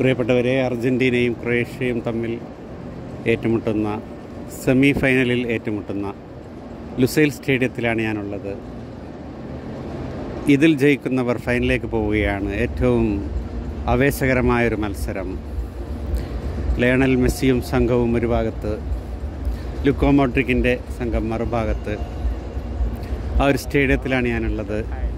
പ്രിയപ്പെട്ടവരെ അർജൻറ്റീനയും ക്രൊയേഷ്യയും തമ്മിൽ ഏറ്റുമുട്ടുന്ന സെമി ഫൈനലിൽ ഏറ്റുമുട്ടുന്ന ലുസൈൽ സ്റ്റേഡിയത്തിലാണ് ഞാനുള്ളത് ഇതിൽ ജയിക്കുന്നവർ ഫൈനലിലേക്ക് പോവുകയാണ് ഏറ്റവും ആവേശകരമായൊരു മത്സരം ലയണൽ മെസ്സിയും സംഘവും ഒരു ഭാഗത്ത് ലുക്കോ മോട്രിക്കിൻ്റെ സംഘം മറുഭാഗത്ത് ആ ഒരു സ്റ്റേഡിയത്തിലാണ് ഞാനുള്ളത്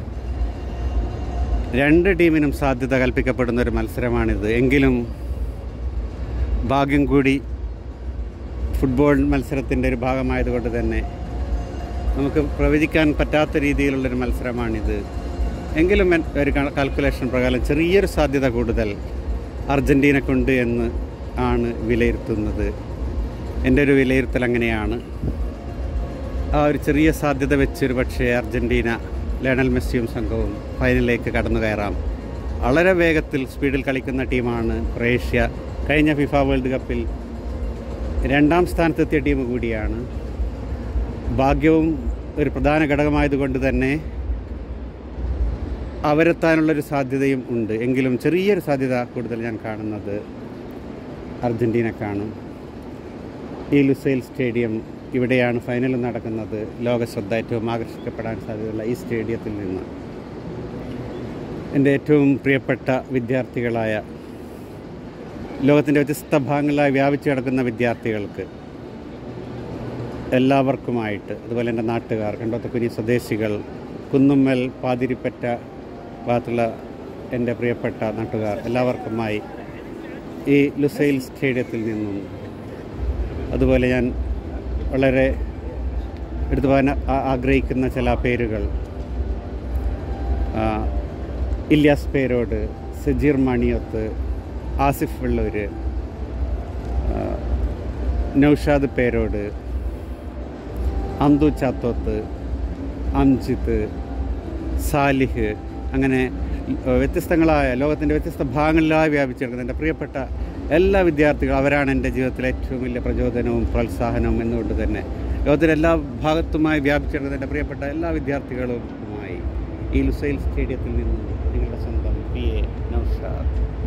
രണ്ട് ടീമിനും സാധ്യത കൽപ്പിക്കപ്പെടുന്ന ഒരു മത്സരമാണിത് എങ്കിലും ഭാഗ്യം കൂടി ഫുട്ബോൾ മത്സരത്തിൻ്റെ ഒരു ഭാഗമായതുകൊണ്ട് തന്നെ നമുക്ക് പ്രവചിക്കാൻ പറ്റാത്ത രീതിയിലുള്ളൊരു മത്സരമാണിത് എങ്കിലും എൻ- ഒരു കാൽക്കുലേഷൻ പ്രകാരം ചെറിയൊരു സാധ്യത കൂടുതൽ അർജൻറ്റീനക്കുണ്ട് എന്ന് ആണ് വിലയിരുത്തുന്നത് എൻ്റെ ഒരു വിലയിരുത്തൽ അങ്ങനെയാണ് ആ ഒരു ചെറിയ സാധ്യത വെച്ചൊരു പക്ഷേ അർജൻറ്റീന ലയണൽ മെസ്സിയും സംഘവും ഫൈനലിലേക്ക് കടന്നു കയറാം വളരെ വേഗത്തിൽ സ്പീഡിൽ കളിക്കുന്ന ടീമാണ് ക്രൊയേഷ്യ കഴിഞ്ഞ ഫിഫ വേൾഡ് കപ്പിൽ രണ്ടാം സ്ഥാനത്തെത്തിയ ടീം കൂടിയാണ് ഭാഗ്യവും ഒരു പ്രധാന ഘടകമായതുകൊണ്ട് തന്നെ അവരെത്താനുള്ളൊരു സാധ്യതയും ഉണ്ട് എങ്കിലും ചെറിയൊരു സാധ്യത കൂടുതൽ ഞാൻ കാണുന്നത് അർജൻറ്റീനക്കാണ് ഈ ലുസൈൽ സ്റ്റേഡിയം ഇവിടെയാണ് ഫൈനൽ നടക്കുന്നത് ലോക ശ്രദ്ധ ഏറ്റവും ആകർഷിക്കപ്പെടാൻ സാധ്യതയുള്ള ഈ സ്റ്റേഡിയത്തിൽ നിന്ന് എൻ്റെ ഏറ്റവും പ്രിയപ്പെട്ട വിദ്യാർത്ഥികളായ ലോകത്തിൻ്റെ വ്യത്യസ്ത ഭാഗങ്ങളിലായി വ്യാപിച്ചു കിടക്കുന്ന വിദ്യാർത്ഥികൾക്ക് എല്ലാവർക്കുമായിട്ട് അതുപോലെ എൻ്റെ നാട്ടുകാർ കണ്ടോത്തക്കുനി സ്വദേശികൾ കുന്നുമ്മൽ പാതിരിപ്പറ്റ ഭാഗത്തുള്ള എൻ്റെ പ്രിയപ്പെട്ട നാട്ടുകാർ എല്ലാവർക്കുമായി ഈ ലുസൈൽ സ്റ്റേഡിയത്തിൽ നിന്നും അതുപോലെ ഞാൻ വളരെ എടുത്തു പോകാൻ ആ- ആഗ്രഹിക്കുന്ന ചില പേരുകൾ ആ, ഇല്യാസ് പേരോട് സജീർ മണിയൊത്ത് ആസിഫ് വെള്ളൂർ ആ, നൗഷാദ് പേരോട് അന്തു ചാത്തോത്ത് അംജിത്ത് സാലിഹ് അങ്ങനെ ഏഹ്, വ്യത്യസ്തങ്ങളായ ലോകത്തിൻ്റെ വ്യത്യസ്ത ഭാഗങ്ങളിലായി വ്യാപിച്ചെടുക്കുന്ന എൻ്റെ പ്രിയപ്പെട്ട എല്ലാ വിദ്യാർത്ഥികളും അവരാണ് എൻ്റെ ജീവിതത്തിലെ ഏറ്റവും വലിയ പ്രചോദനവും പ്രോത്സാഹനവും എന്നുകൊണ്ട് തന്നെ ലോകത്തിൻ്റെ എല്ലാ ഭാഗത്തുമായി വ്യാപിച്ചെടുക്കുന്ന എൻ്റെ പ്രിയപ്പെട്ട എല്ലാ വിദ്യാർത്ഥികളുമായി ഈ ലുസൈൽ സ്റ്റേഡിയത്തിൽ നിന്നും നിങ്ങളുടെ സ്വന്തം പി എ നൗഷാദ്